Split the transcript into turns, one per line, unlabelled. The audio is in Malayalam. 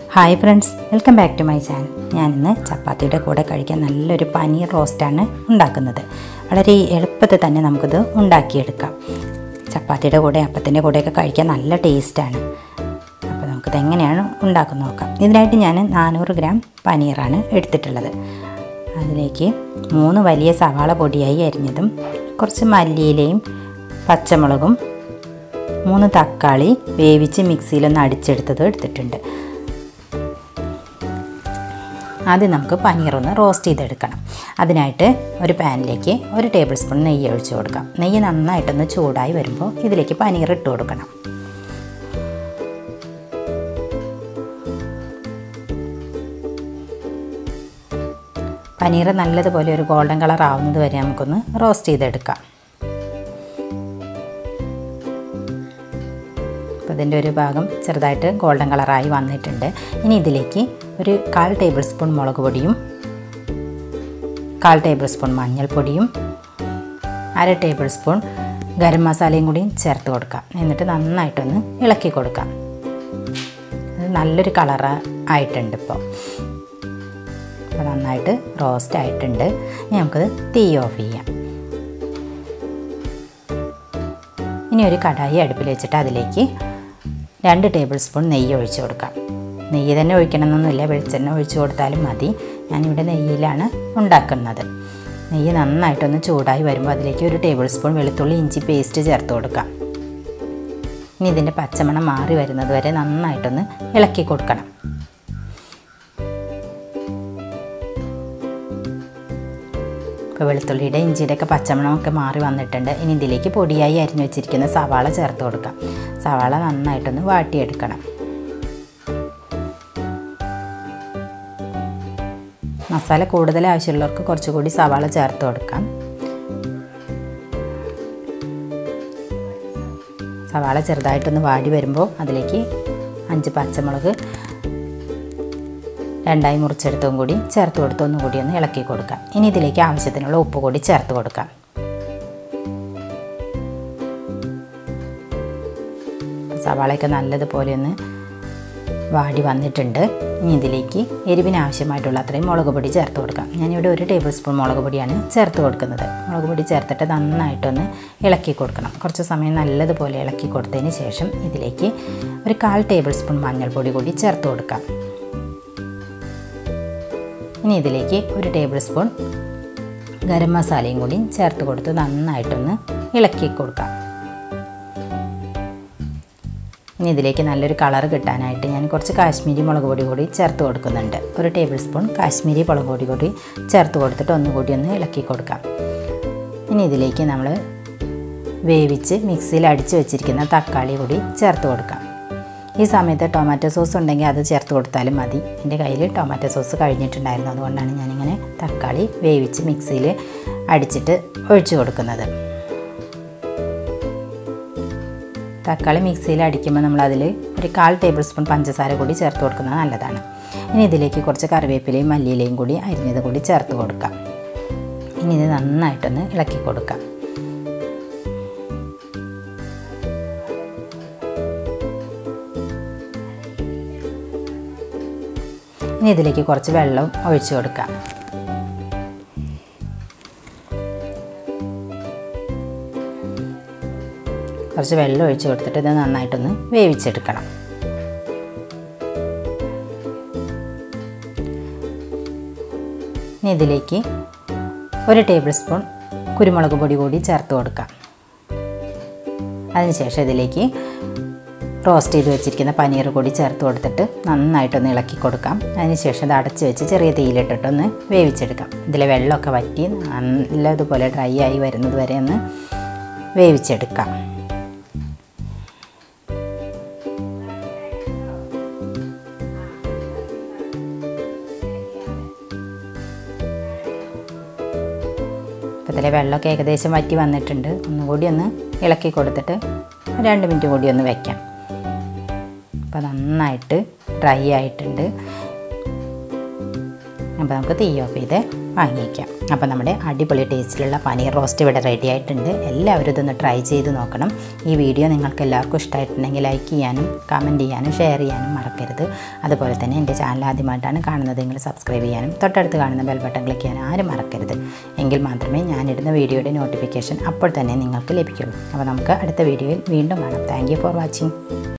hi friends welcome back to my channel ഞാനിന്ന് ചപ്പാത്തിയുടെ കൂടെ കഴിക്കാൻ നല്ലൊരു പനീർ റോസ്റ്റാണ് ഉണ്ടാക്കുന്നത് വളരെ എളുപ്പത്തിൽ തന്നെ നമുക്കിത് ഉണ്ടാക്കിയെടുക്കാം ചപ്പാത്തിയുടെ കൂടെ അപ്പത്തിൻ്റെ കൂടെയൊക്കെ കഴിക്കാൻ നല്ല ടേസ്റ്റാണ് അപ്പോൾ നമുക്കിത് എങ്ങനെയാണ് ഉണ്ടാക്കുന്നത് നോക്കാം ഇതിനായിട്ട് ഞാൻ നാനൂറ് ഗ്രാം പനീറാണ് എടുത്തിട്ടുള്ളത് അതിലേക്ക് മൂന്ന് വലിയ സവാള പൊടിയായി അരിഞ്ഞതും കുറച്ച് മല്ലിയിലയും പച്ചമുളകും മൂന്ന് തക്കാളി വേവിച്ച് മിക്സിയിലൊന്ന് അടിച്ചെടുത്തത് എടുത്തിട്ടുണ്ട് ആദ്യം നമുക്ക് പനീറൊന്ന് റോസ്റ്റ് ചെയ്തെടുക്കണം അതിനായിട്ട് ഒരു പാനിലേക്ക് ഒരു ടേബിൾ സ്പൂൺ നെയ്യ് ഒഴിച്ച് കൊടുക്കാം നെയ്യ് നന്നായിട്ടൊന്ന് ചൂടായി വരുമ്പോൾ ഇതിലേക്ക് പനീർ ഇട്ട് കൊടുക്കണം പനീർ നല്ലതുപോലെ ഒരു ഗോൾഡൻ കളർ ആവുന്നത് വരെ നമുക്കൊന്ന് റോസ്റ്റ് ചെയ്തെടുക്കാം അപ്പോൾ ഇതിൻ്റെ ഒരു ഭാഗം ചെറുതായിട്ട് ഗോൾഡൻ കളറായി വന്നിട്ടുണ്ട് ഇനി ഇതിലേക്ക് ഒരു കാൽ ടേബിൾ സ്പൂൺ മുളക് പൊടിയും കാൽ ടേബിൾ സ്പൂൺ മഞ്ഞൾപ്പൊടിയും അര ടേബിൾ സ്പൂൺ ഗരം മസാലയും കൂടിയും ചേർത്ത് കൊടുക്കാം എന്നിട്ട് നന്നായിട്ടൊന്ന് ഇളക്കി കൊടുക്കാം ഇത് നല്ലൊരു കളറ് ആയിട്ടുണ്ട് ഇപ്പോൾ അപ്പോൾ നന്നായിട്ട് റോസ്റ്റ് ആയിട്ടുണ്ട് ഇനി നമുക്കത് തീ ഓഫ് ചെയ്യാം ഇനി ഒരു കടായി അടുപ്പിൽ വെച്ചിട്ട് അതിലേക്ക് രണ്ട് ടേബിൾ സ്പൂൺ നെയ്യ് ഒഴിച്ച് കൊടുക്കാം നെയ്യ് തന്നെ ഒഴിക്കണമെന്നൊന്നുമില്ല വെളിച്ചെണ്ണ ഒഴിച്ച് കൊടുത്താലും മതി ഞാനിവിടെ നെയ്യിലാണ് ഉണ്ടാക്കുന്നത് നെയ്യ് നന്നായിട്ടൊന്ന് ചൂടായി വരുമ്പോൾ അതിലേക്ക് ഒരു ടേബിൾ സ്പൂൺ വെളുത്തുള്ളി ഇഞ്ചി പേസ്റ്റ് ചേർത്ത് കൊടുക്കാം ഇനി ഇതിൻ്റെ പച്ചമണം മാറി വരുന്നത് വരെ നന്നായിട്ടൊന്ന് ഇളക്കി കൊടുക്കണം ഇപ്പോൾ വെളുത്തുള്ളിയുടെ ഇഞ്ചിയുടെ ഒക്കെ പച്ചമണമൊക്കെ മാറി വന്നിട്ടുണ്ട് ഇനി ഇതിലേക്ക് പൊടിയായി അരിഞ്ഞു വെച്ചിരിക്കുന്ന സവാള ചേർത്ത് കൊടുക്കാം സവാള നന്നായിട്ടൊന്ന് വാട്ടിയെടുക്കണം മസാല കൂടുതൽ ആവശ്യമുള്ളവർക്ക് കുറച്ചുകൂടി സവാള ചേർത്ത് കൊടുക്കാം സവാള ചെറുതായിട്ടൊന്ന് വാടി വരുമ്പോൾ അതിലേക്ക് അഞ്ച് പച്ചമുളക് രണ്ടായി മുറിച്ചെടുത്തും കൂടി ചേർത്ത് കൊടുത്ത് ഒന്നും കൂടി ഒന്ന് ഇളക്കി കൊടുക്കാം ഇനി ഇതിലേക്ക് ആവശ്യത്തിനുള്ള ഉപ്പ് കൂടി ചേർത്ത് കൊടുക്കാം സവാളയൊക്കെ നല്ലതുപോലെ ഒന്ന് വാടി വന്നിട്ടുണ്ട് ഇനി ഇതിലേക്ക് എരിവിന് ആവശ്യമായിട്ടുള്ള അത്രയും മുളക് പൊടി ചേർത്ത് കൊടുക്കാം ഞാനിവിടെ ഒരു ടേബിൾ സ്പൂൺ മുളക് പൊടിയാണ് ചേർത്ത് കൊടുക്കുന്നത് മുളക് പൊടി ചേർത്തിട്ട് നന്നായിട്ടൊന്ന് ഇളക്കി കൊടുക്കണം കുറച്ച് സമയം നല്ലതുപോലെ ഇളക്കി കൊടുത്തതിന് ശേഷം ഇതിലേക്ക് ഒരു കാൽ ടേബിൾ സ്പൂൺ മഞ്ഞൾപ്പൊടി കൂടി ചേർത്ത് കൊടുക്കാം ഇനി ഇതിലേക്ക് ഒരു ടേബിൾ സ്പൂൺ ഗരം മസാലയും കൂടി ചേർത്ത് കൊടുത്ത് നന്നായിട്ടൊന്ന് ഇളക്കി കൊടുക്കാം ഇനി ഇതിലേക്ക് നല്ലൊരു കളർ കിട്ടാനായിട്ട് ഞാൻ കുറച്ച് കാശ്മീരി മുളക് പൊടി കൂടി ചേർത്ത് കൊടുക്കുന്നുണ്ട് ഒരു ടേബിൾ സ്പൂൺ കാശ്മീരി മുളക് പൊടി കൂടി ചേർത്ത് കൊടുത്തിട്ട് ഒന്നുകൂടി ഒന്ന് ഇളക്കി കൊടുക്കാം ഇനി ഇതിലേക്ക് നമ്മൾ വേവിച്ച് മിക്സിയിൽ അടിച്ച് വെച്ചിരിക്കുന്ന തക്കാളി കൂടി ചേർത്ത് കൊടുക്കാം ഈ സമയത്ത് ടൊമാറ്റോ സോസ് ഉണ്ടെങ്കിൽ അത് ചേർത്ത് കൊടുത്താലും മതി എൻ്റെ കയ്യിൽ ടൊമാറ്റോ സോസ് കഴിഞ്ഞിട്ടുണ്ടായിരുന്നു അതുകൊണ്ടാണ് ഞാനിങ്ങനെ തക്കാളി വേവിച്ച് മിക്സിയിൽ അടിച്ചിട്ട് ഒഴിച്ചു കൊടുക്കുന്നത് തക്കാളി മിക്സിയിൽ അടിക്കുമ്പോൾ നമ്മളതിൽ ഒരു കാൽ ടേബിൾ സ്പൂൺ പഞ്ചസാര കൂടി ചേർത്ത് കൊടുക്കുന്നത് നല്ലതാണ് ഇനി ഇതിലേക്ക് കുറച്ച് കറിവേപ്പിലയും മല്ലിയിലയും കൂടി അരിഞ്ഞത് കൂടി ചേർത്ത് കൊടുക്കാം ഇനി ഇത് നന്നായിട്ടൊന്ന് ഇളക്കി കൊടുക്കാം ഇനി ഇതിലേക്ക് കുറച്ച് വെള്ളം ഒഴിച്ചു കൊടുക്കാം കുറച്ച് വെള്ളം ഒഴിച്ചു കൊടുത്തിട്ട് ഇത് നന്നായിട്ടൊന്ന് വേവിച്ചെടുക്കണം ഇനി ഇതിലേക്ക് ഒരു ടേബിൾ സ്പൂൺ കുരുമുളക് പൊടി കൂടി ചേർത്ത് കൊടുക്കാം അതിനുശേഷം ഇതിലേക്ക് റോസ്റ്റ് ചെയ്ത് വെച്ചിരിക്കുന്ന പനീർ കൂടി ചേർത്ത് കൊടുത്തിട്ട് നന്നായിട്ടൊന്ന് ഇളക്കി കൊടുക്കാം അതിനുശേഷം ഇത് അടച്ച് വെച്ച് ചെറിയ തീയിലിട്ടിട്ടൊന്ന് വേവിച്ചെടുക്കാം ഇതിലെ വെള്ളമൊക്കെ വറ്റി നല്ലതുപോലെ ഡ്രൈ ആയി വരുന്നത് വരെ ഒന്ന് വേവിച്ചെടുക്കാം അപ്പോൾ ഇതിലെ വെള്ളമൊക്കെ ഏകദേശം വറ്റി വന്നിട്ടുണ്ട് ഒന്നുകൂടി ഒന്ന് ഇളക്കി കൊടുത്തിട്ട് രണ്ട് മിനിറ്റ് കൂടി ഒന്ന് വയ്ക്കാം അപ്പോൾ നന്നായിട്ട് ഡ്രൈ ആയിട്ടുണ്ട് അപ്പോൾ നമുക്ക് തീ ഓഫ് ചെയ്ത് വാങ്ങിയേക്കാം അപ്പോൾ നമ്മുടെ അടിപൊളി ടേസ്റ്റിലുള്ള പനീർ റോസ്റ്റ് ഇവിടെ റെഡി ആയിട്ടുണ്ട് എല്ലാവരും ഇതൊന്ന് ട്രൈ ചെയ്ത് നോക്കണം ഈ വീഡിയോ നിങ്ങൾക്ക് എല്ലാവർക്കും ഇഷ്ടമായിട്ടുണ്ടെങ്കിൽ ലൈക്ക് ചെയ്യാനും കമൻറ്റ് ചെയ്യാനും ഷെയർ ചെയ്യാനും മറക്കരുത് അതുപോലെ തന്നെ എൻ്റെ ചാനൽ ആദ്യമായിട്ടാണ് കാണുന്നതെങ്കിൽ സബ്സ്ക്രൈബ് ചെയ്യാനും തൊട്ടടുത്ത് കാണുന്ന ബെൽ ബട്ടൺ ക്ലിക്ക് ചെയ്യാൻ ആരും മറക്കരുത് എങ്കിൽ മാത്രമേ ഞാനിടുന്ന വീഡിയോയുടെ നോട്ടിഫിക്കേഷൻ അപ്പോൾ തന്നെ നിങ്ങൾക്ക് ലഭിക്കുള്ളൂ അപ്പോൾ നമുക്ക് അടുത്ത വീഡിയോയിൽ വീണ്ടും കാണാം താങ്ക് ഫോർ വാച്ചിങ്